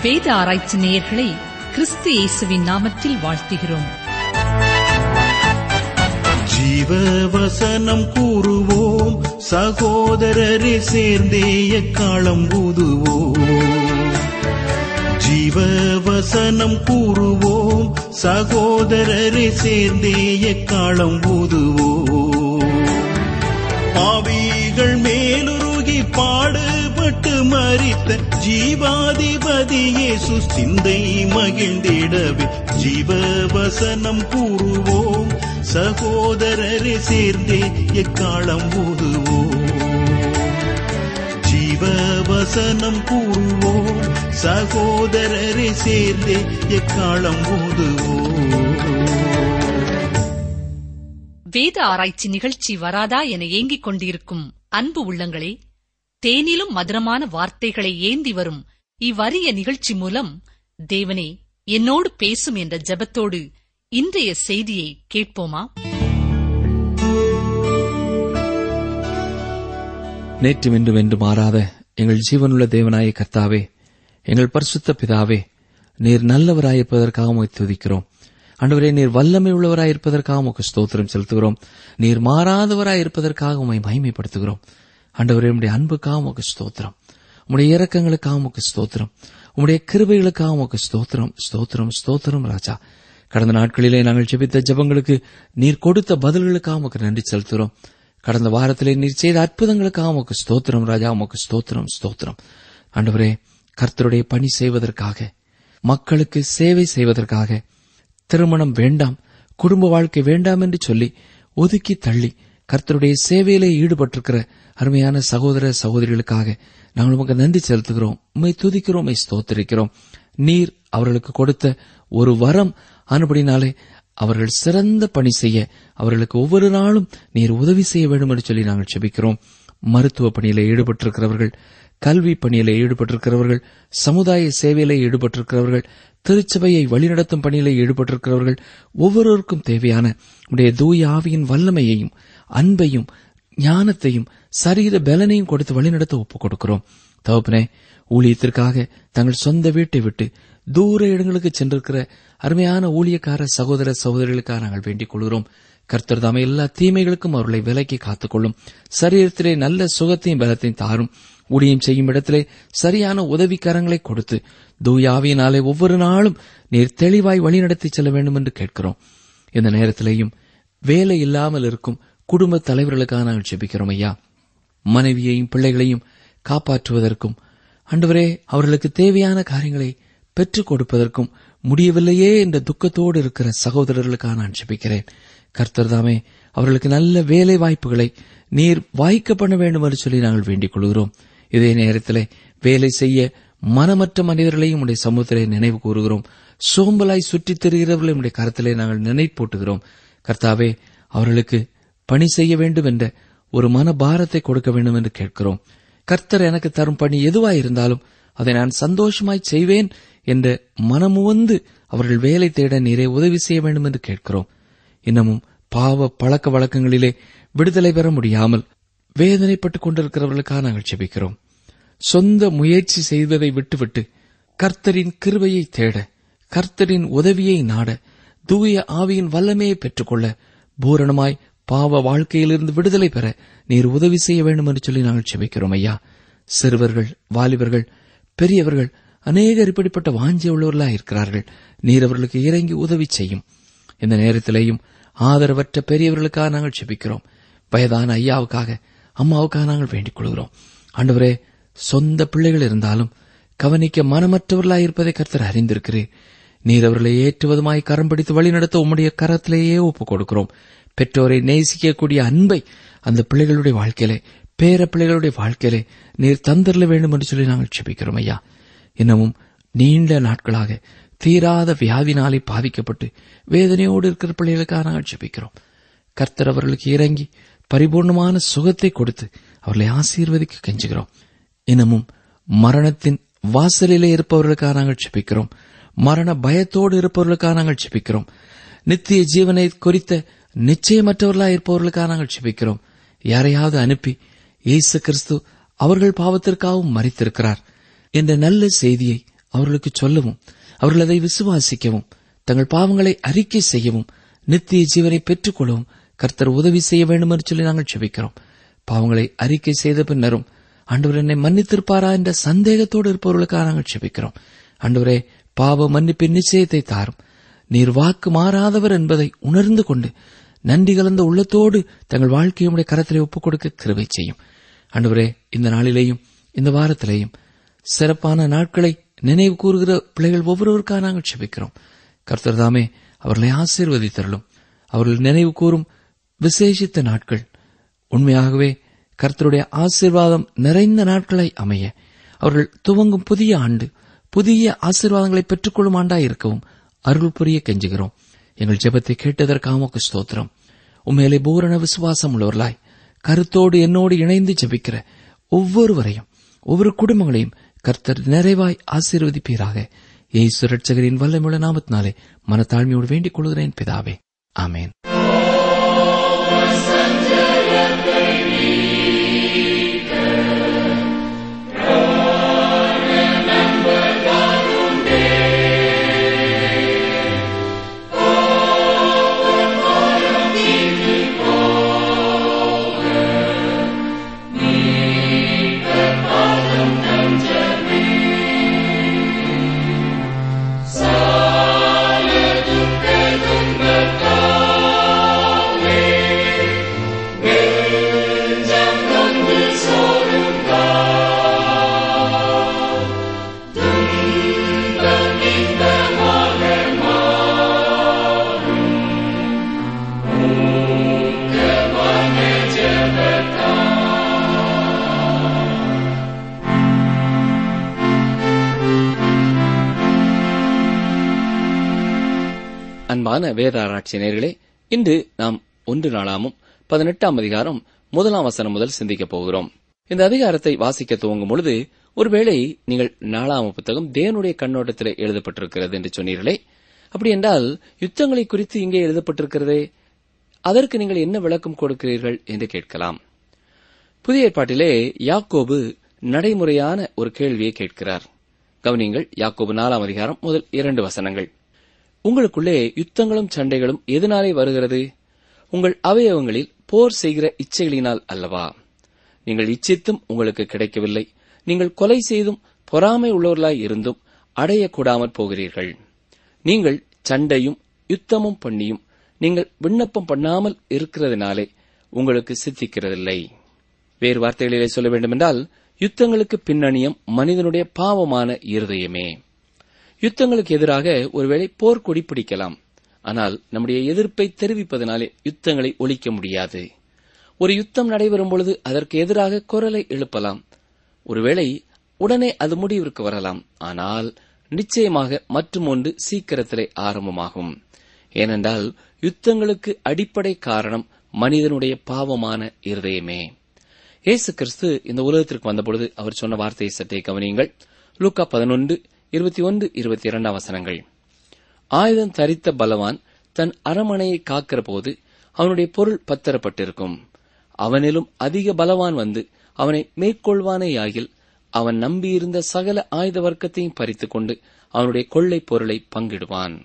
வேத ஆராய்ச்சி நேயர்களை கிறிஸ்து இயேசுவின் நாமத்தில் வாழ்த்துகிறோம் ஜீவ வசனம் கூறுவோம் சகோதரரே சேர்ந்தே எக்காலம் ஊதுவோம் ஜீவ வசனம் கூறுவோம் சகோதரரே சேர்ந்தே எக்காலம் ஊதுவோம் பாவிகள் மேலுருகி பாடுபட்டு மறித்த ஜீவாதிபதி இயேசு சிந்தை மகிழ்ந்திடவே ஜீவ வசனம் கூறுவோம் சகோதரரை சேர்ந்தே எக்காலம் ஊதுவோம் ஜீவ வசனம் கூறுவோம் சகோதரரை சேர்ந்தே எக்காலம் ஊதுவோம் வேத ஆராய்ச்சி நிகழ்ச்சி வராதா என ஏங்கிக் கொண்டிருக்கும் அன்பு உள்ளங்களே தேனிலும் மதுரமான வார்த்தைகளை ஏந்தி வரும் இவ்வரிய நிகழ்ச்சி மூலம் தேவனே என்னோடு பேசும் என்ற ஜெபத்தோடு இன்றைய செய்தியை கேட்போமா நேற்றும் இன்றும் என்று மாறாத எங்கள் ஜீவனுள்ள தேவனாய கர்த்தாவே எங்கள் பரிசுத்த பிதாவே நீர் நல்லவராயிருப்பதற்காக உம்மை துதிக்கிறோம் ஆண்டவரே நீர் வல்லமை உள்ளவராயிருப்பதற்காக உமக்கு ஸ்தோத்திரம் செலுத்துகிறோம் நீர் மாறாதவராயிருப்பதற்காக உம்மை மகிமைப்படுத்துகிறோம் ஆண்டவரே உம்முடைய அன்புக்காக உமக்கு ஸ்தோத்திரம் உம்முடைய இரக்கங்களுக்காக உமக்கு ஸ்தோத்திரம் உம்முடைய கிருபைகளுக்காக உமக்கு ஸ்தோத்திரம் ஸ்தோத்திரம் ஸ்தோத்திரம் ராஜா கடந்த நாட்களிலே நாங்கள் ஜெபித்த ஜெபங்களுக்கு நீர் கொடுத்த பதில்களுக்காக உமக்கு நன்றி செலுத்துகிறோம் கடந்த வாரத்திலே நீர் செய்த அற்புதங்களுக்காக உமக்கு ஸ்தோத்திரம் ராஜா உமக்கு ஸ்தோத்திரம் ஸ்தோத்திரம் ஆண்டவரே கர்த்தருடைய பணி செய்வதற்காக மக்களுக்கு சேவை செய்வதற்காக திருமணம் வேண்டாம் குடும்ப வாழ்க்கை வேண்டாம் என்று சொல்லி ஒதுக்கி தள்ளி கர்த்தருடைய சேவையிலே ஈடுபட்டிருக்கிற அருமையான சகோதர சகோதரிகளுக்காக நாங்கள் உமக்கு நன்றி செலுத்துகிறோம் உம்மை துதிக்கிறோம் உம்மை ஸ்தோத்திரிக்கிறோம் நீர் அவர்களுக்கு கொடுத்த ஒரு வரம் அனுபடினாலே அவர்கள் சிறந்த பணி செய்ய அவர்களுக்கு ஒவ்வொரு நாளும் நீர் உதவி செய்ய வேண்டும் என்று சொல்லி நாங்கள் செபிக்கிறோம் மருத்துவ பணியில ஈடுபட்டிருக்கிறவர்கள் கல்வி பணியில ஈடுபட்டிருக்கிறவர்கள் சமுதாய சேவையில ஈடுபட்டிருக்கிறவர்கள் திருச்சபையை வழிநடத்தும் பணியில ஈடுபட்டிருக்கிறவர்கள் ஒவ்வொருவருக்கும் தேவையான உடைய தூய ஆவியின் வல்லமையையும் அன்பையும் ஞானத்தையும் சரீர பலனையும் கொடுத்து வழிநடத்த ஒப்புக் கொடுக்கிறோம் தகப்பனே ஊழியத்திற்காக தங்கள் சொந்த வீட்டை விட்டு தூர இடங்களுக்கு சென்றிருக்கிற அருமையான ஊழியக்கார சகோதர சகோதரிகளுக்காக நாங்கள் வேண்டிக் கொள்கிறோம் கர்த்தர் தாமே எல்லா தீமைகளுக்கும் அவர்களை விலக்கி காத்துக்கொள்ளும் சரீரத்திலே நல்ல சுகத்தையும் பலத்தையும் தாரும் ஊழியம் செய்யும் இடத்திலே சரியான உதவிக்கரங்களை கொடுத்து தூயாவியினாலே ஒவ்வொரு நாளும் நீர் தெளிவாய் வழிநடத்தி செல்ல வேண்டும் என்று கேட்கிறோம் இந்த நேரத்திலேயும் வேலை இல்லாமல் இருக்கும் குடும்ப தலைவர்களுக்காக நாங்கள் ஜெபிக்கிறோம் ஐயா மனைவியையும் பிள்ளைகளையும் காப்பாற்றுவதற்கும் அன்றுவரே அவர்களுக்கு தேவையான காரியங்களை பெற்றுக் கொடுப்பதற்கும் முடியவில்லையே என்ற துக்கத்தோடு இருக்கிற சகோதரர்களுக்காக நான் ஜெபிக்கிறேன் கர்த்தர் தாமே அவர்களுக்கு நல்ல வேலை வாய்ப்புகளை நீர் வாய்க்க பண்ண வேண்டும் என்று சொல்லி நாங்கள் வேண்டிக் கொள்கிறோம் இதே நேரத்திலே வேலை செய்ய மனமற்ற மனிதர்களையும் உடைய சமூகத்திலே நினைவு கூறுகிறோம் சோம்பலாய் சுற்றித் திரிகிறவர்களை உடைய கருத்திலே நாங்கள் நினைப்பூட்டுகிறோம் கர்த்தாவே அவர்களுக்கு பணி செய்ய வேண்டும் என்ற ஒரு மன பாரத்தை கொடுக்க வேண்டும் என்று கேட்கிறோம் கர்த்தர் எனக்கு தரும் பணி எதுவாயிருந்தாலும் அதை நான் சந்தோஷமாய் செய்வேன் என்ற மனமுவந்து அவர்கள் வேலை தேட நீரே உதவி செய்ய வேண்டும் என்று கேட்கிறோம் இன்னமும் பாவ பழக்க வழக்கங்களிலே விடுதலை பெற முடியாமல் வேதனைப்பட்டுக் கொண்டிருக்கிறவர்களுக்காக நாங்கள் ஜெபிக்கிறோம் சொந்த முயற்சி செய்வதை விட்டுவிட்டு கர்த்தரின் கிருபையை தேட கர்த்தரின் உதவியை நாட தூய ஆவியின் வல்லமையை பெற்றுக்கொள்ள பூரணமாய் பாவ வாழ்க்கையிலிருந்து விடுதலை பெற நீர் உதவி செய்ய வேண்டும் என்று சொல்லி நாங்கள் செபிக்கிறோம் ஐயா சிறுவர்கள் வாலிபர்கள் பெரியவர்கள் அநேகர் இப்படிப்பட்ட வாஞ்சி உள்ளவர்களா இருக்கிறார்கள் நீர் அவர்களுக்கு இறங்கி உதவி செய்யும் இந்த நேரத்திலேயும் ஆதரவற்ற பெரியவர்களுக்காக நாங்கள் செபிக்கிறோம் வயதான ஐயாவுக்காக அம்மாவுக்காக நாங்கள் வேண்டிக் கொள்கிறோம் ஆண்டவரே சொந்த பிள்ளைகள் இருந்தாலும் கவனிக்க மனமற்றவர்களாய் இருப்பதை கர்த்தர் அறிந்திருக்கிறேன் நீர் அவர்களை ஏற்றுவதுமாய் கரம் பிடித்து வழிநடத்த உம்முடைய கரத்திலேயே ஒப்புக் கொடுக்கிறோம் பெற்றோரை நேசிக்கக்கூடிய அன்பை அந்த பிள்ளைகளுடைய வாழ்க்கையிலே பேர பிள்ளைகளுடைய வாழ்க்கையிலே நீர் தந்தரல வேண்டும் என்று சொல்லி நாங்கள் செபிக்கிறோம் ஐயா இன்னமும் நீண்ட நாட்களாக தீராத வியாதினாலே பாதிக்கப்பட்டு வேதனையோடு இருக்கிற பிள்ளைகளுக்காக நாங்கள் ஜெபிக்கிறோம் கர்த்தர் அவர்களுக்கு இறங்கி பரிபூர்ணமான சுகத்தை கொடுத்து அவர்களை ஆசீர்வதிக்க கெஞ்சுகிறோம் இன்னமும் மரணத்தின் வாசலிலே இருப்பவர்களுக்காக நாங்கள் ஜெபிக்கிறோம் மரண பயத்தோடு இருப்பவர்களுக்காக நாங்கள் ஜெபிக்கிறோம் நித்திய ஜீவனை குறித்த நிச்சயமற்றவர்களாக இருப்பவர்களுக்காக நாங்கள் ஜெபிக்கிறோம் யாரையாவது அனுப்பி இயேசு கிறிஸ்து அவர்கள் பாவத்திற்காகவும் மறித்திருக்கிறார் என்ற நல்ல செய்தியை அவர்களுக்கு சொல்லவும் அவர்கள் அதை விசுவாசிக்கவும் தங்கள் பாவங்களை அறிக்கை செய்யவும் நித்திய ஜீவனை பெற்றுக் கொள்ளவும் கர்த்தர் உதவி செய்ய வேண்டும் என்று சொல்லி நாங்கள் செபிக்கிறோம் பாவங்களை அறிக்கை செய்த பின்னரும் ஆண்டவர் என்னை மன்னித்திருப்பாரா என்ற சந்தேகத்தோடு இருப்பவர்களுக்காக நாங்கள் செபிக்கிறோம் ஆண்டவரே பாவ மன்னிப்பின் நிச்சயத்தை தாரும் நீர் வாக்கு மாறாதவர் என்பதை உணர்ந்து கொண்டு நன்றி கலந்த உள்ளத்தோடு தங்கள் வாழ்க்கையை உடைய கரத்திலே ஒப்புக் கொடுக்க கிருபை செய்யும் ஆண்டவரே இந்த நாளிலேயும் இந்த வாரத்திலேயும் சிறப்பான நாட்களை நினைவு கூறுகிற பிள்ளைகள் ஒவ்வொருவருக்காக நாங்கள் செபிக்கிறோம் கர்த்தர் தாமே அவர்களை ஆசீர்வதித்தருளும் அவர்கள் நினைவு கூறும் விசேஷித்த நாட்கள் உண்மையாகவே கர்த்தருடைய ஆசீர்வாதம் நிறைந்த நாட்களை அமைய அவர்கள் துவங்கும் புதிய ஆண்டு புதிய ஆசீர்வாதங்களை பெற்றுக்கொள்ளும் ஆண்டாய் இருக்கவும் அருள் புரிய கெஞ்சுகிறோம் எங்கள் ஜெபத்தை கேட்டதற்காக உமக்கு ஸ்தோத்திரம் உண்மையிலே பூரண விசுவாசம் உள்ளவர்களாய் கருத்தோடு என்னோடு இணைந்து ஜெபிக்கிற ஒவ்வொருவரையும் ஒவ்வொரு குடும்பங்களையும் கர்த்தர் நிறைவாய் ஆசீர்வதிப்பீராக ஏசு ரட்சகரின் வல்லமுள்ள நாமத்தினாலே மனத்தாழ்மையோடு வேண்டிக் கொள்கிறேன் பிதாவே ஆமேன் அன்பான வேத ஆராய்ச்சி நேர்களே இன்று நாம் ஒன்று நாளாமும் பதினெட்டாம் அதிகாரம் முதலாம் வசனம் முதல் சிந்திக்கப் போகிறோம் இந்த அதிகாரத்தை வாசிக்க துவங்கும் பொழுது ஒருவேளை நீங்கள் நாளாம புத்தகம் தேவனுடைய கண்ணோட்டத்தில் எழுதப்பட்டிருக்கிறது என்று சொன்னீர்களே அப்படி என்றால் யுத்தங்களை குறித்து இங்கே எழுதப்பட்டிருக்கிறதே அதற்கு நீங்கள் என்ன விளக்கம் கொடுக்கிறீர்கள் என்று கேட்கலாம் புதிய ஏற்பாட்டிலே யாக்கோபு நடைமுறையான ஒரு கேள்வியை கேட்கிறார் கவனிங்கள் யாக்கோபு நாலாம் அதிகாரம் முதல் இரண்டு வசனங்கள் உங்களுக்குள்ளே யுத்தங்களும் சண்டைகளும் எதனாலே வருகிறது உங்கள் அவயவங்களில் போர் செய்கிற இச்சைகளினால் அல்லவா நீங்கள் இச்சித்தும் உங்களுக்கு கிடைக்கவில்லை நீங்கள் கொலை செய்தும் பொறாமை உள்ளவர்களாய் இருந்தும் அடையக்கூடாமற் போகிறீர்கள் நீங்கள் சண்டையும் யுத்தமும் பண்ணியும் நீங்கள் விண்ணப்பம் பண்ணாமல் இருக்கிறதுனாலே உங்களுக்கு சித்திக்கிறதில்லை வேறு வார்த்தைகளிலே சொல்ல வேண்டுமென்றால் யுத்தங்களுக்கு பின்னணியம் மனிதனுடைய பாவமான இருதயமே யுத்தங்களுக்கு எதிராக ஒருவேளை போர்க்கொடி பிடிக்கலாம் ஆனால் நம்முடைய எதிர்ப்பை தெரிவிப்பதனாலே யுத்தங்களை ஒழிக்க முடியாது ஒரு யுத்தம் நடைபெறும் பொழுது அதற்கு எதிராக குரலை எழுப்பலாம் ஒருவேளை உடனே அது முடிவிற்கு வரலாம் ஆனால் நிச்சயமாக மற்றும் ஒன்று சீக்கிரத்திலே ஆரம்பமாகும் ஏனென்றால் யுத்தங்களுக்கு அடிப்படை காரணம் மனிதனுடைய பாவமான இருதயமே இயேசு கிறிஸ்து இந்த உலகத்திற்கு வந்தபொழுது அவர் சொன்ன வார்த்தையை சற்றே கவனியுங்கள் லூக்கா பதினொன்று இருபத்தி ஒன்று இருபத்தி இரண்டாம் வசனங்கள் ஆயுதம் தரித்த பலவான் தன் அரமனையை காக்கிற போது அவனுடைய பொருள் பத்திரப்பட்டிருக்கும் அவனிலும் அதிக பலவான் வந்து அவனை மேற்கொள்வானேயாகில் அவன் நம்பியிருந்த சகல ஆயுத வர்க்கத்தையும் பறித்துக் கொண்டு அவனுடைய கொள்ளை பொருளை பங்கிடுவான்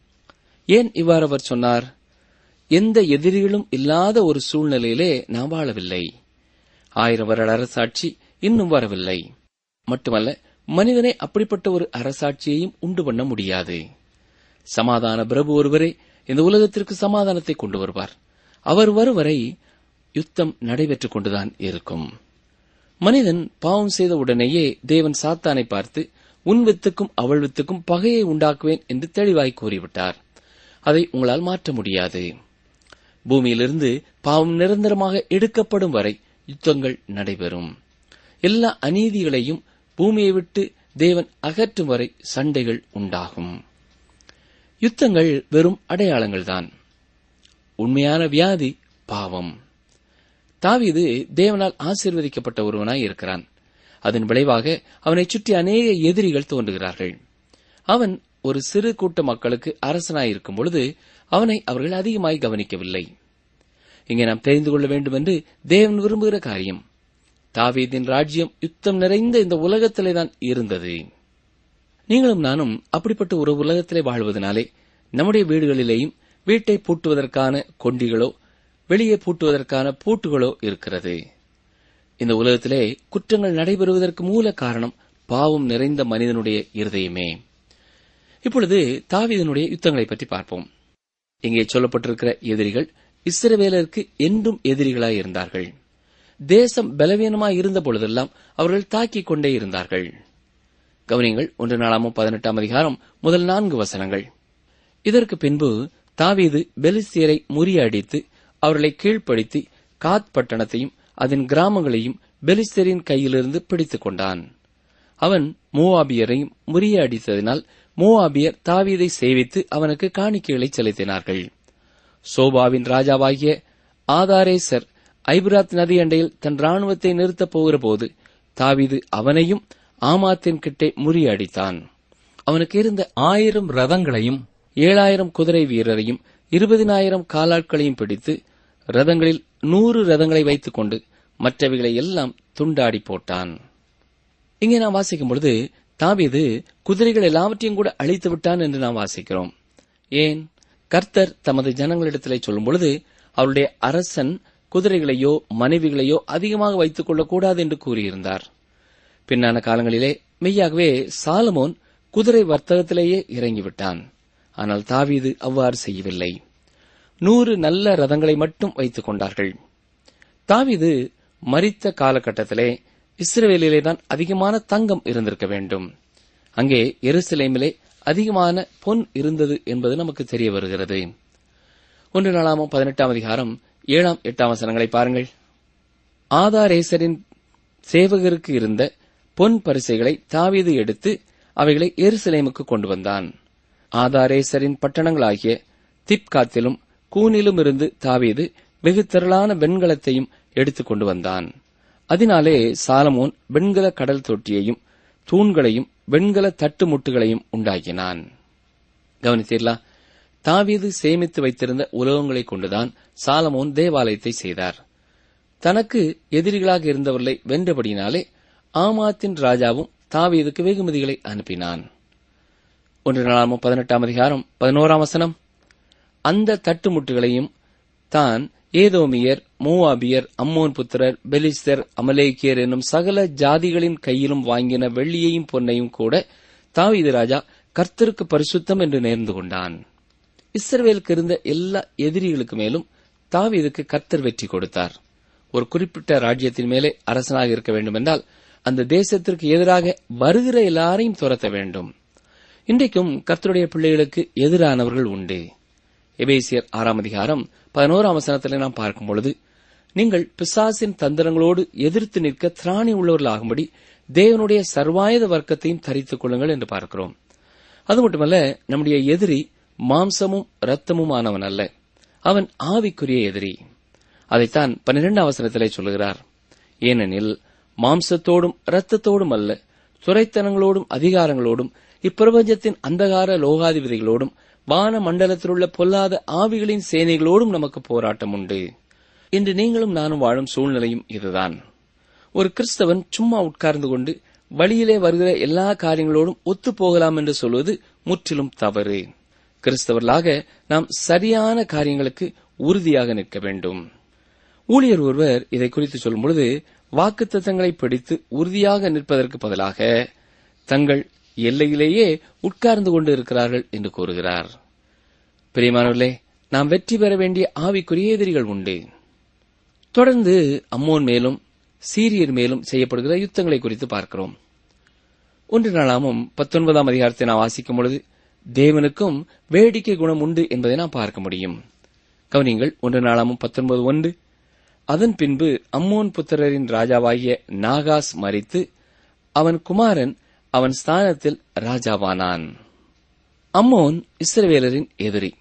ஏன் இவ்வாறு அவர் சொன்னார் எந்த எதிரிகளும் இல்லாத ஒரு சூழ்நிலையிலே நாம் வாழவில்லை ஆயிரம் வருட அரசாட்சி இன்னும் வரவில்லை மட்டுமல்ல மனிதனை அப்படிப்பட்ட ஒரு அரசாட்சியையும் உண்டு பண்ண முடியாது சமாதான பிரபு ஒருவரே இந்த உலகத்திற்கு சமாதானத்தை கொண்டு வருவார் அவர் வருவரை யுத்தம் நடைபெற்றுக் கொண்டுதான் இருக்கும் மனிதன் பாவம் செய்த உடனேயே தேவன் சாத்தானை பார்த்து உன் வித்துக்கும் அவள் வித்துக்கும் பகையை உண்டாக்குவேன் என்று தெளிவாய் கூறிவிட்டார் அதை உங்களால் மாற்ற முடியாது பூமியிலிருந்து பாவம் நிரந்தரமாக எடுக்கப்படும் வரை யுத்தங்கள் நடைபெறும் எல்லா அநீதிகளையும் பூமியை விட்டு தேவன் அகற்றும் வரை சண்டைகள் உண்டாகும் யுத்தங்கள் வெறும் அடையாளங்கள்தான் உண்மையான வியாதி பாவம் தாவீது தேவனால் ஆசீர்வதிக்கப்பட்ட ஒருவனாய் இருக்கிறான் அதன் விளைவாக அவனைச் சுற்றி அநேக எதிரிகள் தோன்றுகிறார்கள் அவன் ஒரு சிறு கூட்ட மக்களுக்கு அரசனாயிருக்கும் பொழுது அவனை அவர்கள் அதிகமாய் கவனிக்கவில்லை இங்கே நாம் தெரிந்து கொள்ள வேண்டும் என்று தேவன் விரும்புகிற காரியம் தாவீதின் ராஜ்யம் யுத்தம் நிறைந்த இந்த உலகத்திலே தான் இருந்தது நீங்களும் நானும் அப்படிப்பட்ட ஒரு உலகத்திலே வாழ்வதனாலே நம்முடைய வீடுகளிலேயும் வீட்டை பூட்டுவதற்கான கொண்டிகளோ வெளியே பூட்டுவதற்கான பூட்டுகளோ இருக்கிறது இந்த உலகத்திலே குற்றங்கள் நடைபெறுவதற்கு மூல காரணம் பாவம் நிறைந்த மனிதனுடைய இருதயமே இப்பொழுது தாவீதனுடைய யுத்தங்களை பற்றி பார்ப்போம் இங்கே சொல்லப்பட்டிருக்கிற எதிரிகள் இஸ்ரவேலருக்கு என்றும் எதிரிகளாய் இருந்தார்கள் தேசம் பலவீனமாய் இருந்த பொழுதெல்லாம் அவர்கள் தாக்கிக் கொண்டே இருந்தார்கள் கவனியங்கள் ஒன்று நாளாமும் பதினெட்டாம் அதிகாரம் முதல் நான்கு வசனங்கள் இதற்கு பின்பு தாவீது பெலிஸ்தியரை முறியடித்து அவர்களை கீழ்ப்படுத்தி காத் பட்டணத்தையும் அதன் கிராமங்களையும் பெலிஸ்தியரின் கையிலிருந்து பிடித்துக் கொண்டான் அவன் மோவாபியரையும் முறியடித்ததினால் மோவாபியர் தாவீதை சேவித்து அவனுக்கு காணிக்கைகளை செலுத்தினார்கள் சோபாவின் ராஜாவாகிய ஆதாரேசர் ஐபிராத் நதி அண்டையில் தன் ராணுவத்தை நிறுத்தப் போகிற போது தாவீது அவனையும் ஆமாத்தின் கிட்டே முறியடித்தான் அவனுக்கு இருந்த ஆயிரம் ரதங்களையும் ஏழாயிரம் குதிரை வீரரையும் இருபதினாயிரம் காலாட்களையும் பிடித்து ரதங்களில் நூறு ரதங்களை வைத்துக் கொண்டு மற்றவைகளை எல்லாம் துண்டாடி போட்டான் இங்கே நாம் வாசிக்கும் பொழுது தாவீது குதிரைகள் எல்லாவற்றையும் கூட அழித்து விட்டான் என்று நாம் வாசிக்கிறோம் ஏன் கர்த்தர் தமது ஜனங்களிடத்திலே சொல்லும் பொழுது அவருடைய அரசன் குதிரைகளையோ மனைவிகளையோ அதிகமாக வைத்துக் கொள்ளக்கூடாது என்று கூறியிருந்தார் பின்னான காலங்களிலே மெய்யாகவே சாலமோன் குதிரை வர்த்தகத்திலேயே இறங்கிவிட்டான் ஆனால் தாவீது அவ்வாறு செய்யவில்லை நூறு நல்ல ரதங்களை மட்டும் வைத்துக் கொண்டார்கள் தாவீது மரித்த காலகட்டத்திலே இஸ்ரவேலிலே தான் அதிகமான தங்கம் இருந்திருக்க வேண்டும் அங்கே எருசலேமிலே அதிகமான பொன் இருந்தது என்பது நமக்கு தெரிய வருகிறது ஒன்று நாளாமும் பதினெட்டாம் அதிகாரம் ஏழாம் எட்டாம் வசனங்களை பாருங்கள் ஆதாரேசரின் சேவகருக்கு இருந்த பொன் பரிசைகளை தாவீது எடுத்து அவைகளை எருசலேமுக்கு கொண்டு வந்தான் ஆதாரேசரின் பட்டணங்களாகிய திப்காத்திலும் கூனிலும் இருந்து தாவீது வெகு திரளான வெண்கலத்தையும் எடுத்துக் கொண்டு வந்தான் அதனாலே சாலமோன் வெண்கல கடல் தொட்டியையும் தூண்களையும் வெண்கல தட்டு முட்டுகளையும் உண்டாக்கினான் கவனித்தீர்களா தாவீது சேமித்து வைத்திருந்த உலகங்களை கொண்டுதான் சாலமோன் தேவாலயத்தை செய்தார் தனக்கு எதிரிகளாக இருந்தவர்களை வென்றபடினாலே ஆமாத்தின் ராஜாவும் தாவீதுக்கு வெகுமதிகளை அனுப்பினான் ஒன்று நாளாமும் பதினெட்டாம் அதிகாரம் பதினோராம் வசனம் அந்த தட்டுமுட்டுகளையும் தான் ஏதோமியர் மூவாபியர் அம்மோன் புத்திரர் பெலிஸ்தர் அமலேக்கியர் என்னும் சகல ஜாதிகளின் கையிலும் வாங்கின வெள்ளியையும் பொன்னையும் கூட தாவீது ராஜா கர்த்தருக்கு பரிசுத்தம் என்று நேர்ந்து கொண்டான் இஸ்ரவேலுக்கு இருந்த எல்லா எதிரிகளுக்கு மேலும் தாவீதுக்கு கர்த்தர் வெற்றி கொடுத்தார் ஒரு குறிப்பிட்ட ராஜ்யத்தின் மேலே அரசனாக இருக்க வேண்டும் என்றால் அந்த தேசத்திற்கு எதிராக வருகிற எல்லாரையும் துரத்த வேண்டும் இன்றைக்கும் கர்த்தருடைய பிள்ளைகளுக்கு எதிரானவர்கள் உண்டு எபேசியர் ஆறாம் அதிகாரம் பதினோராம் வசனத்திலே நாம் பார்க்கும் பொழுது நீங்கள் பிசாசின் தந்திரங்களோடு எதிர்த்து நிற்க திராணி உள்ளவர்களாகும்படி தேவனுடைய சர்வாயுத வர்க்கத்தையும் தரித்துக் கொள்ளுங்கள் என்று பார்க்கிறோம் அது மட்டுமல்ல நம்முடைய எதிரி மாம்சமும் இரத்தமும் ஆனவன் அல்ல அவன் ஆவிக்குரிய எதிரி அதைத்தான் பன்னிரெண்டாம் அவசரத்திலே சொல்லுகிறார் ஏனெனில் மாம்சத்தோடும் இரத்தத்தோடும் அல்ல துறைத்தனங்களோடும் அதிகாரங்களோடும் இப்பிரபஞ்சத்தின் அந்தகார லோகாதிபதிகளோடும் வான மண்டலத்திலுள்ள பொல்லாத ஆவிகளின் சேனைகளோடும் நமக்கு போராட்டம் உண்டு இன்று நீங்களும் நானும் வாழும் சூழ்நிலையும் இதுதான் ஒரு கிறிஸ்தவன் சும்மா உட்கார்ந்து கொண்டு வழியிலே வருகிற எல்லா காரியங்களோடும் ஒத்துப் போகலாம் என்று சொல்வது முற்றிலும் தவறு கிறிஸ்தவர்களாக நாம் சரியான காரியங்களுக்கு உறுதியாக நிற்க வேண்டும் ஊழியர் ஒருவர் இதை குறித்து சொல்லும் பொழுது வாக்குத்தத்தங்களை பிடித்து உறுதியாக நிற்பதற்கு பதிலாக தங்கள் எல்லையிலேயே உட்கார்ந்து கொண்டு இருக்கிறார்கள் என்று கூறுகிறார் பிரியமானவர்களே நாம் வெற்றி பெற வேண்டிய ஆவிக்குரிய எதிரிகள் உண்டு தொடர்ந்து அம்மோன் மேலும் சீரியர் மேலும் செய்யப்படுகிற யுத்தங்களை குறித்து பார்க்கிறோம் ஒன்று நாளாமும் பத்தொன்பதாம் அதிகாரத்தை நாம் வாசிக்கும் பொழுது தேவனுக்கும் வேடிக்கை குணம் உண்டு என்பதை நாம் பார்க்க முடியும் கவனிங்கள் ஒன்று நாளாமும் பத்தொன்பது ஒன்று அதன் பின்பு அம்மோன் புத்திரரின் ராஜாவாகிய நாகாஸ் மறித்து அவன் குமாரன் அவன் ஸ்தானத்தில் ராஜாவானான் அம்மோன் இஸ்ரவேலரின் எதிரி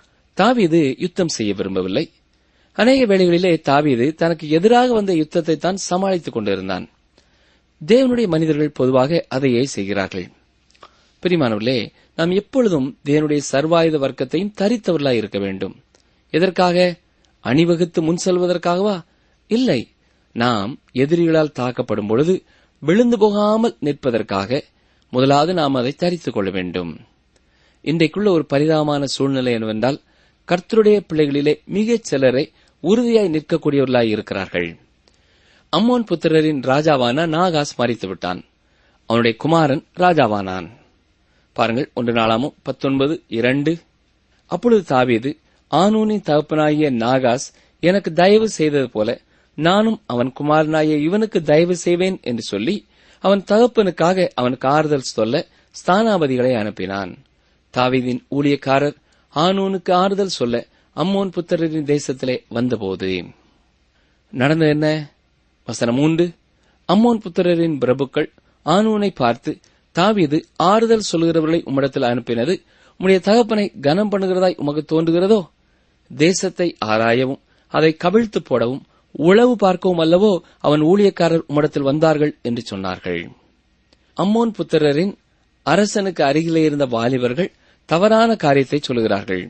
தாவீது யுத்தம் செய்ய விரும்பவில்லை அநேக வேளைகளிலே தாவீது தனக்கு எதிராக வந்த யுத்தத்தை தான் சமாளித்துக் கொண்டிருந்தான் தேவனுடைய மனிதர்கள் பொதுவாக அதையே செய்கிறார்கள் பிரிமானவர்களே நாம் எப்பொழுதும் தேவனுடைய சர்வாயுத வர்க்கத்தையும் தரித்தவர்களாய் இருக்க வேண்டும் எதற்காக அணிவகுத்து முன் செல்வதற்காகவா இல்லை நாம் எதிரிகளால் தாக்கப்படும் பொழுது விழுந்து போகாமல் நிற்பதற்காக முதலாவது நாம் அதை தரித்துக் கொள்ள வேண்டும் இன்றைக்குள்ள ஒரு பரிதாபமான சூழ்நிலை என்னவென்றால் கர்த்தருடைய பிள்ளைகளிலே மிகச் சிலரை உறுதியாய் நிற்கக்கூடியவர்களாய் இருக்கிறார்கள் அம்மோன் புத்திரரின் ராஜாவான நாகாஸ் மறித்து விட்டான் அவனுடைய குமாரன் ராஜாவானான் பாருங்கள் ஒன்று நாளாமும் பத்தொன்பது இரண்டு அப்பொழுது தாவீது ஆனூனின் தகப்பனாகிய நாகாஸ் எனக்கு தயவு செய்தது போல நானும் அவன் குமாரனாகிய இவனுக்கு தயவு செய்வேன் என்று சொல்லி அவன் தகப்பனுக்காக அவனுக்கு ஆறுதல் சொல்ல ஸ்தானாபதிகளை அனுப்பினான் தாவீதின் ஊழியக்காரர் ஆனூனுக்கு ஆறுதல் சொல்ல அம்மோன் புத்திரரின் தேசத்திலே வந்தபோது நடந்தது என்ன வசனம் மூன்று அம்மோன் புத்திரரின் பிரபுக்கள் ஆனூனை பார்த்து தாவீது ஆறுதல் சொல்கிறவர்களை உம்மிடத்தில் அனுப்பினது உம்முடைய தகப்பனை கனம் பண்ணுகிறதாய் உமக்கு தோன்றுகிறதோ தேசத்தை ஆராயவும் அதை கவிழ்த்து போடவும் உளவு பார்க்கவும் அல்லவோ அவன் ஊழியக்காரர் உம்மிடத்தில் வந்தார்கள் என்று சொன்னார்கள் அம்மோன் புத்திரரின் அரசனுக்கு அருகிலே இருந்த வாலிபர்கள் தவறான காரியத்தை சொல்கிறார்கள்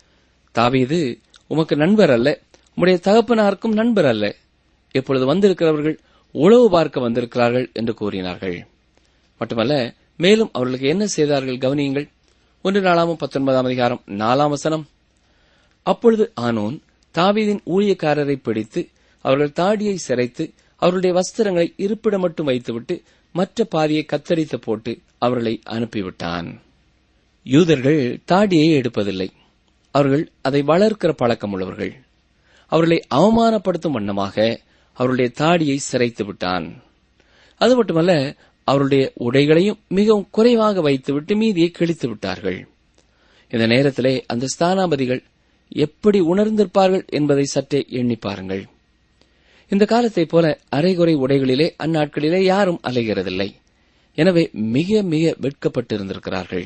தாவீது உமக்கு நண்பர் அல்ல உம்முடைய தகப்பனாருக்கும் நண்பர் அல்ல இப்பொழுது வந்திருக்கிறவர்கள் உளவு பார்க்க வந்திருக்கிறார்கள் என்று கூறினார்கள் மட்டுமல்ல மேலும் அவர்களுக்கு என்ன செய்தார்கள் கவனியுங்கள் ஒன்று நாளாமும் பத்தொன்பதாம் அதிகாரம் நாலாம் வசனம் அப்பொழுது ஆனோன் தாவீதின் ஊழியக்காரரை பிடித்து அவர்கள் தாடியை சிரைத்து அவர்களுடைய வஸ்திரங்களை இருப்பிடம் மட்டும் வைத்துவிட்டு மற்ற பாதியை கத்தரித்து போட்டு அவர்களை அனுப்பிவிட்டான் யூதர்கள் தாடியை எடுப்பதில்லை அவர்கள் அதை வளர்க்கிற பழக்கம் உள்ளவர்கள் அவர்களை அவமானப்படுத்தும் வண்ணமாக அவருடைய தாடியை சிரைத்து விட்டான் அது மட்டுமல்ல அவருடைய உடைகளையும் மிகவும் குறைவாக வைத்துவிட்டு மீதியை கிழித்து விட்டார்கள் இந்த நேரத்திலே அந்த ஸ்தானாபதிகள் எப்படி உணர்ந்திருப்பார்கள் என்பதை சற்றே எண்ணி பாருங்கள் இந்த காலத்தைப் போல அரைகுறை உடைகளிலே அந்நாட்களிலே யாரும் அலைகிறதில்லை எனவே மிக மிக வெட்கப்பட்டிருந்திருக்கிறார்கள்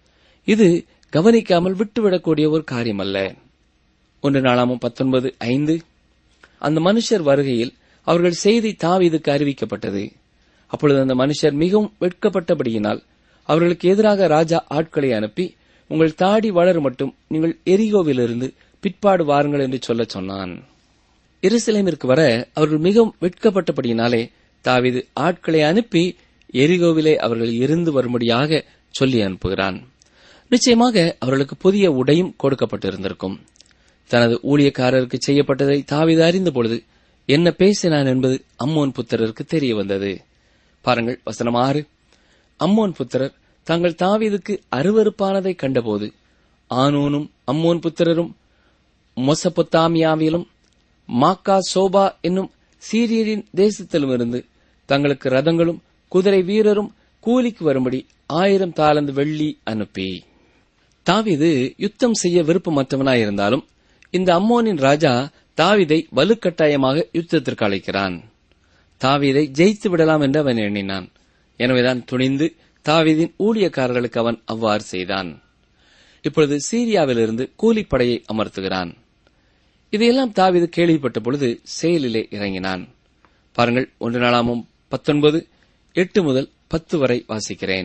இது கவனிக்காமல் விட்டுவிடக்கூடிய ஒரு காரியம் அல்ல ஒன்று நாளாமும் பத்தொன்பது ஐந்து அந்த மனுஷர் வருகையில் அவர்கள் செய்தி தாவீதுக்கு அறிவிக்கப்பட்டது அப்பொழுது அந்த மனுஷர் மிகவும் வெட்கப்பட்டபடியினால் அவர்களுக்கு எதிராக ராஜா ஆட்களை அனுப்பி உங்கள் தாடி வளர மட்டும் நீங்கள் எரிகோவிலிருந்து பிற்பாடு வாருங்கள் என்று சொல்லச் சொன்னான் எருசலேமிற்கு வர அவர்கள் மிகவும் வெட்கப்பட்டபடியினாலே தாவீது ஆட்களை அனுப்பி எரிகோவிலே அவர்கள் இருந்து வரும்படியாக சொல்லி அனுப்புகிறான் நிச்சயமாக அவர்களுக்கு புதிய உடையும் கொடுக்கப்பட்டிருந்திருக்கும் தனது ஊழியக்காரருக்கு செய்யப்பட்டதை தாவீது அறிந்த பொழுது என்ன பேசினான் என்பது அம்மோன் புத்திரருக்கு தெரிய வந்தது பாருங்கள் வசனம் ஆறு அம்மோன் புத்திரர் தாங்கள் தாவீதுக்கு அருவருப்பானதை கண்டபோது ஆனோனும் அம்மோன் புத்திரரும் மொசபொத்தாமியாவிலும் மாக்கா சோபா என்னும் சீரியரின் தேசத்திலுமிருந்து தங்களுக்கு ரதங்களும் குதிரை வீரரும் கூலிக்கு வரும்படி ஆயிரம் தாளந்து வெள்ளி அனுப்பி தாவீது யுத்தம் செய்ய விருப்பமற்றவனாயிருந்தாலும் இந்த அம்மோனின் ராஜா தாவீதை வலுக்கட்டாயமாக யுத்தத்திற்கு அழைக்கிறான் தாவீதை ஜெயித்து விடலாம் என்று அவன் எண்ணினான் எனவேதான் துணிந்து தாவீதின் ஊழியக்காரர்களுக்கு அவன் அவ்வாறு செய்தான் இப்பொழுது சீரியாவிலிருந்து கூலிப்படையை அமர்த்துகிறான் இதையெல்லாம் தாவீது கேள்விப்பட்ட பொழுது செயலிலே இறங்கினான் பாருங்கள் ஒன்று நாளாமும் பத்தொன்பது எட்டு முதல் பத்து வரை வாசிக்கிறேன்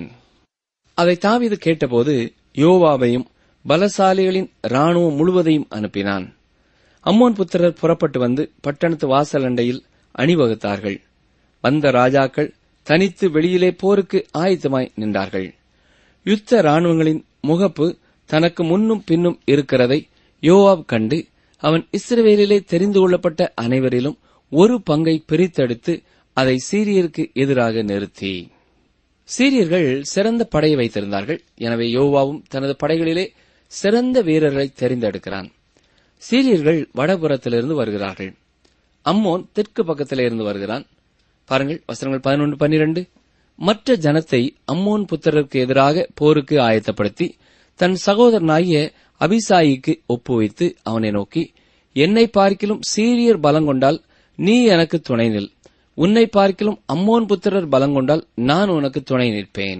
அதை தாவீது கேட்டபோது யோவாவையும் பலசாலிகளின் ராணுவம் முழுவதையும் அனுப்பினான் அம்மோன் புத்திரர் புறப்பட்டு வந்து பட்டணத்து வாசல் அண்டையில் அணிவகுத்தார்கள் வந்த ராஜாக்கள் தனித்து வெளியிலே போருக்கு ஆயத்தமாய் நின்றார்கள் யுத்த ராணுவங்களின் முகப்பு தனக்கு முன்னும் பின்னும் இருக்கிறதை யோவாப் கண்டு அவன் இஸ்ரவேலிலே தெரிந்து கொள்ளப்பட்ட அனைவரிலும் ஒரு பங்கை பிரித்தெடுத்து அதை சீரியருக்கு எதிராக நிறுத்தி சீரியர்கள் சிறந்த படையை வைத்திருந்தார்கள் எனவே யோவாவும் தனது படைகளிலே சிறந்த வீரர்களை தெரிந்தெடுக்கிறான் சீரியர்கள் வடபுறத்திலிருந்து வருகிறார்கள் அம்மோன் தெற்கு பக்கத்திலே இருந்து வருகிறான் பாருங்கள் வசனங்கள் பதினொன்று பன்னிரண்டு மற்ற ஜனத்தை அம்மோன் புத்திரருக்கு எதிராக போருக்கு ஆயத்தப்படுத்தி தன் சகோதரனாகிய அபிசாயிக்கு ஒப்புவித்து அவனை நோக்கி என்னை பார்க்கிலும் சீரியர் பலங்கொண்டால் நீ எனக்கு துணை நில் உன்னை பார்க்கிலும் அம்மோன் புத்திரர் பலங்கொண்டால் நான் உனக்கு துணை நிற்பேன்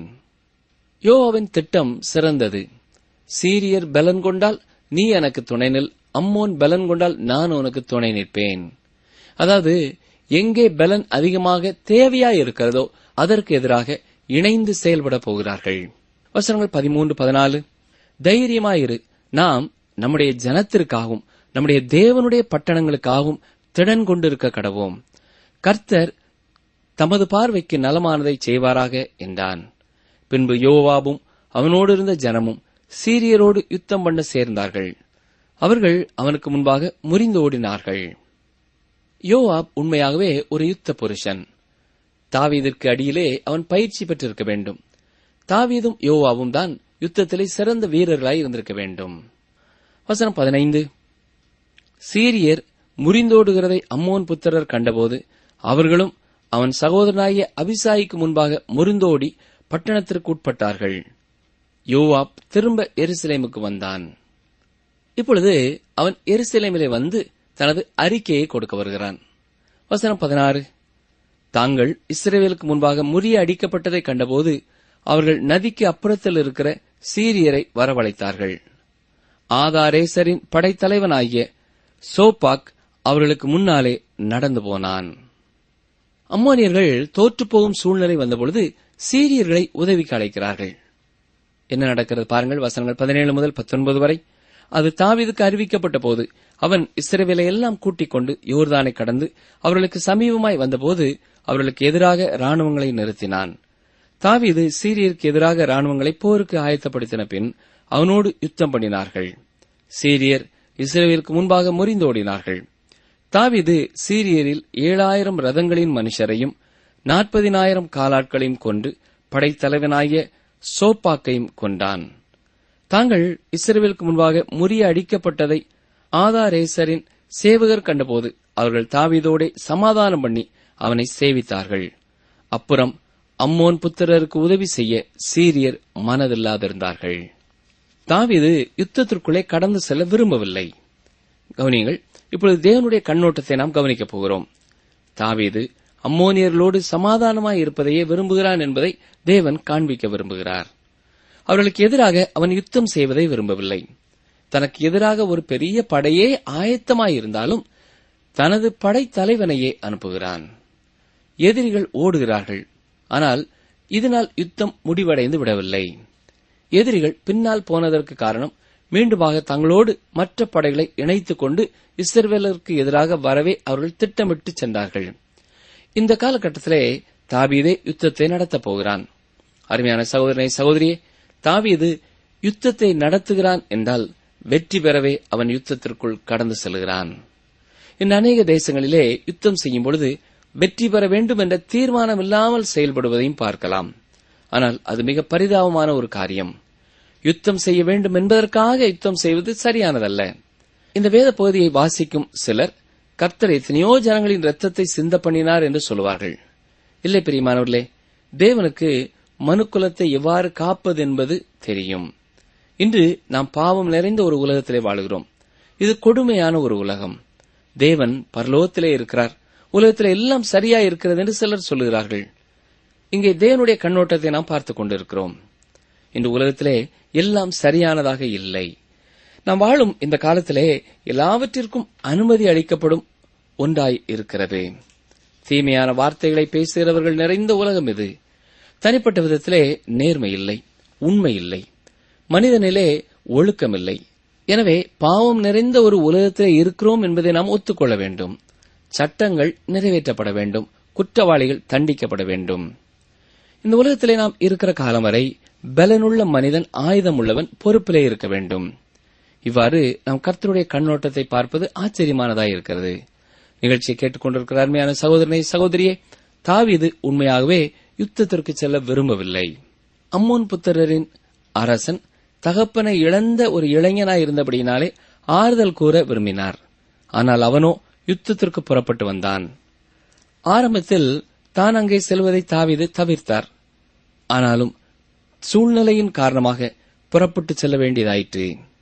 யோவாவின் திட்டம் சிறந்தது சீரியர் பலன் கொண்டால் நீ எனக்கு துணை நில் அம்மோன் பலன் கொண்டால் நான் உனக்கு துணை நிற்பேன் அதாவது எங்கே பலன் அதிகமாக தேவையா இருக்கிறதோ அதற்கு எதிராக இணைந்து செயல்பட போகிறார்கள் வசனங்கள் பதிமூன்று பதினாலு தைரியமாயிரு நாம் நம்முடைய ஜனத்திற்காகவும் நம்முடைய தேவனுடைய பட்டணங்களுக்காகவும் திடன் கொண்டிருக்க கடவோம் கர்த்தர் தமது பார்வைக்கு நலமானதை செய்வாராக என்றான் பின்பு யோவாபும் அவனோடு இருந்த ஜனமும் சீரியரோடு யுத்தம் பண்ண சேர்ந்தார்கள் அவர்கள் அவனுக்கு முன்பாக முறிந்து ஓடினார்கள் யோவாப் உண்மையாகவே ஒரு யுத்த புருஷன் தாவீதிற்கு அடியிலே அவன் பயிற்சி பெற்றிருக்க வேண்டும் தாவீதும் யோவாவும் தான் யுத்தத்திலே சிறந்த வீரர்களாய் இருந்திருக்க வேண்டும் வசனம் பதினைந்து சீரியர் முறிந்தோடுகிறதை அம்மோன் புத்திரர் கண்டபோது அவர்களும் அவன் சகோதரனாகிய அபிசாயிக்கு முன்பாக முறிந்தோடி பட்டணத்திற்கு உட்பட்டார்கள் யோவாப் திரும்ப எருசலேமுக்கு வந்தான் இப்பொழுது அவன் எருசலேமிலே வந்து தனது அறிக்கையை கொடுக்க வருகிறான் வசனம் பதினாறு தாங்கள் இஸ்ரேவேலுக்கு முன்பாக முறிய அடிக்கப்பட்டதை கண்டபோது அவர்கள் நதிக்கு அப்புறத்தில் இருக்கிற சீரியரை வரவழைத்தார்கள் ஆதாரேசரின் படைத்தலைவனாகிய சோபாக் அவர்களுக்கு முன்னாலே நடந்து போனான் அம்மோனியர்கள் தோற்றுப்போகும் சூழ்நிலை வந்தபொழுது சீரியர்களை உதவிக்கு அழைக்கிறார்கள் என்ன நடக்கிறது பாருங்கள் வசனங்கள் பதினேழு முதல் பத்தொன்பது வரை அது தாவீதுக்கு அறிவிக்கப்பட்ட போது அவன் இஸ்ரவேலை எல்லாம் கூட்டிக் கொண்டு யோர்தானை கடந்து அவர்களுக்கு சமீபமாய் வந்தபோது அவர்களுக்கு எதிராக ராணுவங்களை நிறுத்தினான் தாவீது சீரியருக்கு எதிராக ராணுவங்களை போருக்கு ஆயத்தப்படுத்தின பின் அவனோடு யுத்தம் பண்ணினார்கள் சீரியர் இஸ்ரேலுக்கு முன்பாக முறிந்தோடினார்கள் தாவீது சீரியரில் ஏழாயிரம் ரதங்களின் மனுஷரையும் நாற்பதினாயிரம் காலாட்களையும் கொண்டு படைத்தலைவனாகிய சோப்பாக்கையும் கொண்டான் தாங்கள் இஸ்ரேலுக்கு முன்பாக முறிய அடிக்கப்பட்டதை ஆதாரேசரின் சேவகர் கண்டபோது அவர்கள் தாவீதோடே சமாதானம் பண்ணி அவனை சேவித்தார்கள் அப்புறம் அம்மோன் புத்திரருக்கு உதவி செய்ய சீரியர் மனதில்லாதிருந்தார்கள் தாவீது யுத்தத்திற்குள்ளே கடந்து செல்ல விரும்பவில்லை கவனியங்கள் இப்பொழுது தேவனுடைய கண்ணோட்டத்தை நாம் கவனிக்கப் போகிறோம் தாவீது அம்மோனியர்களோடு சமாதானமாய் இருப்பதையே விரும்புகிறான் என்பதை தேவன் காண்பிக்க விரும்புகிறார் அவர்களுக்கு எதிராக அவன் யுத்தம் செய்வதை விரும்பவில்லை தனக்கு எதிராக ஒரு பெரிய படையே ஆயத்தமாயிருந்தாலும் தனது படைத்தலைவனையே அனுப்புகிறான் எதிரிகள் ஓடுகிறார்கள் ஆனால் இதனால் யுத்தம் முடிவடைந்து விடவில்லை எதிரிகள் பின்னால் போனதற்கு காரணம் மீண்டுமாக தங்களோடு மற்ற படைகளை இணைத்துக் கொண்டு இஸ்ரவேலருக்கு எதிராக வரவே அவர்கள் திட்டமிட்டு சென்றார்கள் இந்த காலகட்டத்திலே தாவீதே யுத்தத்தை நடத்தப் போகிறான் அருமையான சகோதரனை சகோதரியே தாவீது யுத்தத்தை நடத்துகிறான் என்றால் வெற்றி பெறவே அவன் யுத்தத்திற்குள் கடந்து செல்கிறான் இந்த அநேக தேசங்களிலே யுத்தம் செய்யும் பொழுது வெற்றி பெற வேண்டும் என்ற தீர்மானம் இல்லாமல் செயல்படுவதையும் பார்க்கலாம் ஆனால் அது மிக பரிதாபமான ஒரு காரியம் யுத்தம் செய்ய வேண்டும் என்பதற்காக யுத்தம் செய்வது சரியானதல்ல இந்த வேத பகுதியை வாசிக்கும் சிலர் கர்த்தர் எத்தனையோ ஜனங்களின் ரத்தத்தை சிந்த பண்ணினார் என்று சொல்லுவார்கள் இல்லை பிரியமானவர்களே தேவனுக்கு மனுக்குலத்தை எவ்வாறு காப்பது என்பது தெரியும் இன்று நாம் பாவம் நிறைந்த ஒரு உலகத்திலே வாழுகிறோம் இது கொடுமையான ஒரு உலகம் தேவன் பரலோகத்திலே இருக்கிறார் உலகத்திலே எல்லாம் சரியா இருக்கிறது என்று சிலர் சொல்லுகிறார்கள் இங்கே தேவனுடைய கண்ணோட்டத்தை நாம் பார்த்துக் கொண்டிருக்கிறோம் இன்று உலகத்திலே எல்லாம் சரியானதாக இல்லை நாம் வாழும் இந்த காலத்திலே எல்லாவற்றிற்கும் அனுமதி அளிக்கப்படும் ஒன்றாய் இருக்கிறது தீமையான வார்த்தைகளை பேசுகிறவர்கள் நிறைந்த உலகம் இது தனிப்பட்ட விதத்திலே நேர்மை இல்லை உண்மை இல்லை மனிதனிலே ஒழுக்கமில்லை எனவே பாவம் நிறைந்த ஒரு உலகத்திலே இருக்கிறோம் என்பதை நாம் ஒத்துக்கொள்ள வேண்டும் சட்டங்கள் நிறைவேற்றப்பட வேண்டும் குற்றவாளிகள் தண்டிக்கப்பட வேண்டும் இந்த உலகத்திலே நாம் இருக்கிற காலம் வரை பலனுள்ள மனிதன் ஆயுதம் உள்ளவன் பொறுப்பிலே இருக்க வேண்டும் இவ்வாறு நாம் கர்த்தருடைய கண்ணோட்டத்தை பார்ப்பது ஆச்சரியமானதாய் இருக்கிறது நிகழ்ச்சியை கேட்டுக்கொண்டிருக்கிற அருமையான சகோதரனை சகோதரியே தாவீது உண்மையாகவே யுத்தத்திற்கு செல்ல விரும்பவில்லை அம்மோன் புத்திரரின் அரசன் தகப்பனை இழந்த ஒரு இளைஞனாய் இருந்தபடியினாலே ஆறுதல் கூற விரும்பினார் ஆனால் அவனோ யுத்தத்திற்கு புறப்பட்டு வந்தான் ஆரம்பத்தில் தான் அங்கே செல்வதை தாவீது தவிர்த்தார் ஆனாலும் சூழ்நிலையின் காரணமாக புறப்பட்டு செல்ல வேண்டியதாயிற்று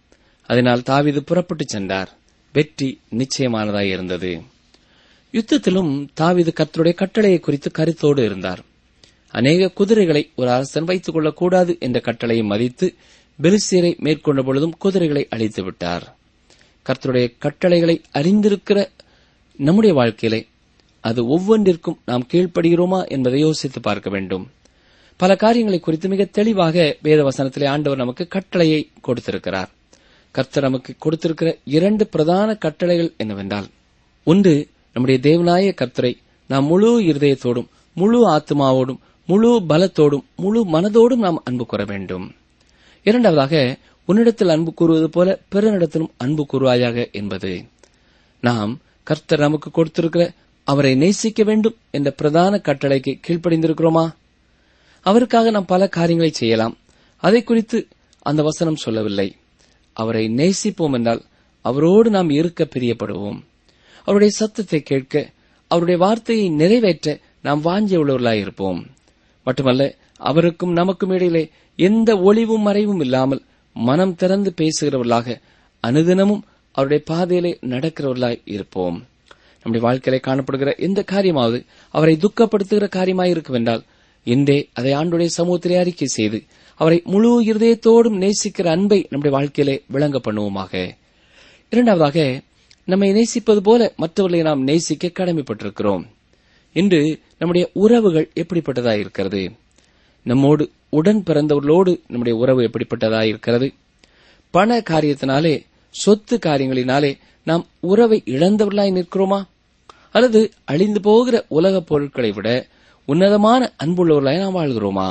அதனால் தாவீது புறப்பட்டு சென்றார் வெற்றி நிச்சயமானதாய் இருந்தது யுத்தத்திலும் தாவீது கர்த்தருடைய கட்டளையை குறித்து கருத்தோடு இருந்தார் அநேக குதிரைகளை ஒரு அரசன் வைத்துக் கொள்ளக்கூடாது என்ற கட்டளையை மதித்து பெலிஸ்தியரை மேற்கொண்ட பொழுதும் குதிரைகளை அழித்து விட்டார் கர்த்தருடைய கட்டளைகளை அறிந்திருக்கிற நம்முடைய வாழ்க்கையிலே அது ஒவ்வொன்றிற்கும் நாம் கீழ்ப்படுகிறோமா என்பதை யோசித்து பார்க்க வேண்டும் பல காரியங்களை குறித்து மிக தெளிவாக வேத வசனத்திலே ஆண்டவர் நமக்கு கட்டளையை கொடுத்திருக்கிறார் கர்த்தர் நமக்கு கொடுத்திருக்கிற இரண்டு பிரதான கட்டளைகள் என்னவென்றால் ஒன்று நம்முடைய தேவனாய கர்த்தரை நாம் முழு இருதயத்தோடும் முழு ஆத்மாவோடும் முழு பலத்தோடும் முழு மனதோடும் நாம் அன்பு கூற வேண்டும் இரண்டாவதாக உன்னிடத்தில் அன்பு கூறுவது போல பிறனிடத்திலும் அன்பு கூறுவாயாக என்பது நாம் கர்த்தர் நமக்கு கொடுத்திருக்கிற அவரை நேசிக்க வேண்டும் என்ற பிரதான கட்டளைக்கு கீழ்ப்படிந்திருக்கிறோமா அவருக்காக நாம் பல காரியங்களை செய்யலாம் அதை குறித்து அந்த வசனம் சொல்லவில்லை அவரை நேசிப்போம் என்றால் அவரோடு நாம் இருக்க பிரியப்படுவோம் அவருடைய சத்தத்தை கேட்க அவருடைய வார்த்தையை நிறைவேற்ற நாம் வாஞ்சிய உள்ளவர்களாய் இருப்போம் மட்டுமல்ல அவருக்கும் நமக்கும் இடையிலே எந்த ஒளிவும் மறைவும் இல்லாமல் மனம் திறந்து பேசுகிறவர்களாக அனுதினமும் அவருடைய பாதையிலே நடக்கிறவர்களாய் இருப்போம் நம்முடைய வாழ்க்கையிலே காணப்படுகிற எந்த காரியமாவது அவரை துக்கப்படுத்துகிற காரியமாய் இருக்குமென்றால் இன்றே அதை ஆண்டுடைய சமூகத்திலே அறிக்கை செய்து அவரை முழு இருதயத்தோடும் நேசிக்கிற அன்பை நம்முடைய வாழ்க்கையிலே விளங்க பண்ணுவோமாக இரண்டாவதாக நம்மை நேசிப்பது போல மற்றவர்களை நாம் நேசிக்க கடமைப்பட்டிருக்கிறோம் இன்று நம்முடைய உறவுகள் எப்படிப்பட்டதாய் இருக்கிறது நம்மோடு உடன் பிறந்தவர்களோடு நம்முடைய உறவு எப்படிப்பட்டதாய் இருக்கிறது பண காரியத்தினாலே சொத்து காரியங்களினாலே நாம் உறவை இழந்தவர்களாய் நிற்கிறோமா அல்லது அழிந்து போகிற உலகப் பொருட்களை விட உன்னதமான அன்புள்ளவர்களாய் நாம் வாழ்கிறோமா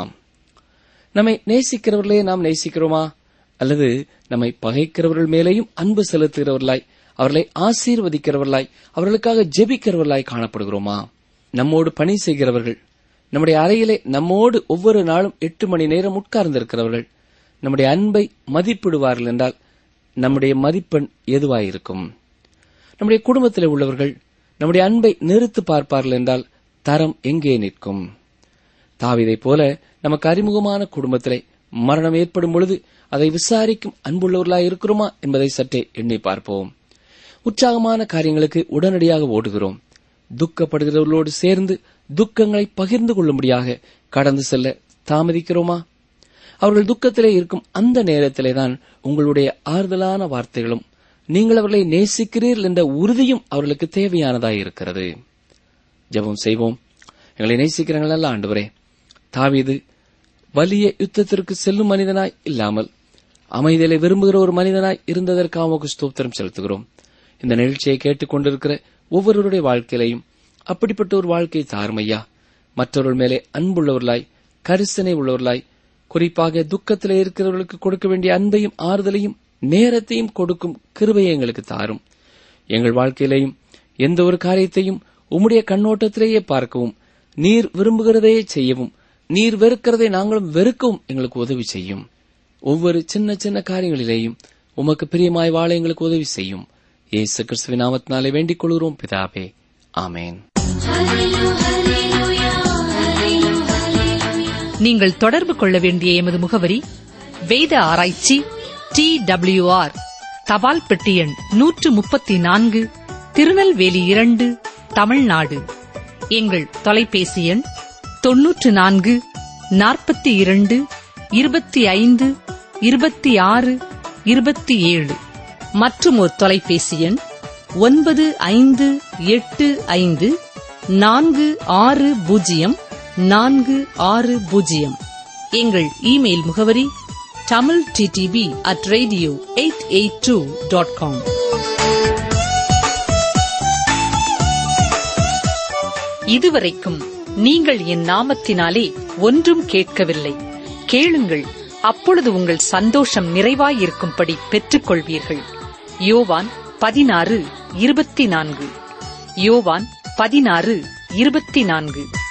நம்மை நேசிக்கிறவர்களே நாம் நேசிக்கிறோமா அல்லது நம்மை பகைக்கிறவர்கள் மேலேயும் அன்பு செலுத்துகிறவர்களாய் அவர்களை ஆசீர்வதிக்கிறவர்களாய் அவர்களுக்காக ஜெபிக்கிறவர்களாய் காணப்படுகிறோமா நம்மோடு பணி செய்கிறவர்கள் நம்முடைய அறையிலே நம்மோடு ஒவ்வொரு நாளும் எட்டு மணி நேரம் உட்கார்ந்திருக்கிறவர்கள் நம்முடைய அன்பை மதிப்பிடுவார்கள் என்றால் நம்முடைய மதிப்பெண் எதுவாயிருக்கும் நம்முடைய குடும்பத்தில் உள்ளவர்கள் நம்முடைய அன்பை நிறுத்து பார்ப்பார்கள் என்றால் தரம் எங்கே நிற்கும் தாவிதைப் போல நமக்கு அறிமுகமான குடும்பத்திலே மரணம் ஏற்படும் பொழுது அதை விசாரிக்கும் அன்புள்ளவர்களாய் இருக்கிறோமா என்பதை சற்றே எண்ணி பார்ப்போம் உற்சாகமான காரியங்களுக்கு உடனடியாக ஓடுகிறோம் துக்கப்படுகிறவர்களோடு சேர்ந்து துக்கங்களை பகிர்ந்து கொள்ளும்படியாக கடந்து செல்ல தாமதிக்கிறோமா அவர்கள் துக்கத்திலே இருக்கும் அந்த நேரத்திலே தான் உங்களுடைய ஆறுதலான வார்த்தைகளும் நீங்கள் அவர்களை நேசிக்கிறீர்கள் என்ற உறுதியும் அவர்களுக்கு தேவையானதாய் இருக்கிறது ஜெபம் செய்வோம் எங்களை நேசிக்கிறீர்கள் அல்ல ஆண்டவரே தாவீது வலிய யுத்தத்திற்கு செல்லும் மனிதனாய் இல்லாமல் அமைதியை விரும்புகிற ஒரு மனிதனாய் இருந்ததற்காக உமக்கு ஸ்தோத்திரம் செலுத்துகிறோம் இந்த நிகழ்ச்சியை கேட்டுக் கொண்டிருக்கிற ஒவ்வொருவருடைய வாழ்க்கையிலையும் அப்படிப்பட்ட ஒரு வாழ்க்கையை தாருமையா மற்றவர்கள் மேலே அன்புள்ளவர்களாய் கரிசனை உள்ளவர்களாய் குறிப்பாக துக்கத்திலே இருக்கிறவர்களுக்கு கொடுக்க வேண்டிய அன்பையும் ஆறுதலையும் நேரத்தையும் கொடுக்கும் கிருபையை எங்களுக்கு தாரும் எங்கள் வாழ்க்கையிலேயும் எந்த ஒரு காரியத்தையும் உம்முடைய கண்ணோட்டத்திலேயே பார்க்கவும் நீர் விரும்புகிறதையே செய்யவும் நீர் வெறுக்கிறதை நாங்களும் வெறுக்கவும் எங்களுக்கு உதவி செய்யும் ஒவ்வொரு சின்ன சின்ன காரியங்களிலேயும் உமக்கு பிரியமாய் வாழ எங்களுக்கு உதவி செய்யும் இயேசு கிறிஸ்துவின் நாமத்தினாலே வேண்டிக் கொள்கிறோம் பிதாவே ஆமேன் நீங்கள் தொடர்பு கொள்ள வேண்டிய எமது முகவரி வேத ஆராய்ச்சி டி டபிள்யூ ஆர் தபால் பெட்டி எண் நூற்று முப்பத்தி நான்கு திருநெல்வேலி இரண்டு தமிழ்நாடு எங்கள் தொலைபேசி எண் தொன்னூற்று நான்கு நாற்பத்தி இரண்டு இருபத்தி ஐந்து இருபத்தி ஆறு இருபத்தி ஏழு மற்றும் ஒரு தொலைபேசி எண் ஒன்பது ஐந்து எட்டு ஐந்து நான்கு ஆறு பூஜ்ஜியம் நான்கு ஆறு பூஜ்ஜியம் எங்கள் இமெயில் முகவரி Tamil DTP at radio eight eight two dot com இதுவரைக்கும் நீங்கள் என் நாமத்தினாலே ஒன்றும் கேட்கவில்லை கேளுங்கள் அப்பொழுது உங்கள் சந்தோஷம் நிறைவாயிருக்கும்படி பெற்றுக்கொள்வீர்கள் யோவான் பதினாறு இருபத்தி நான்கு யோவான் பதினாறு இருபத்தி நான்கு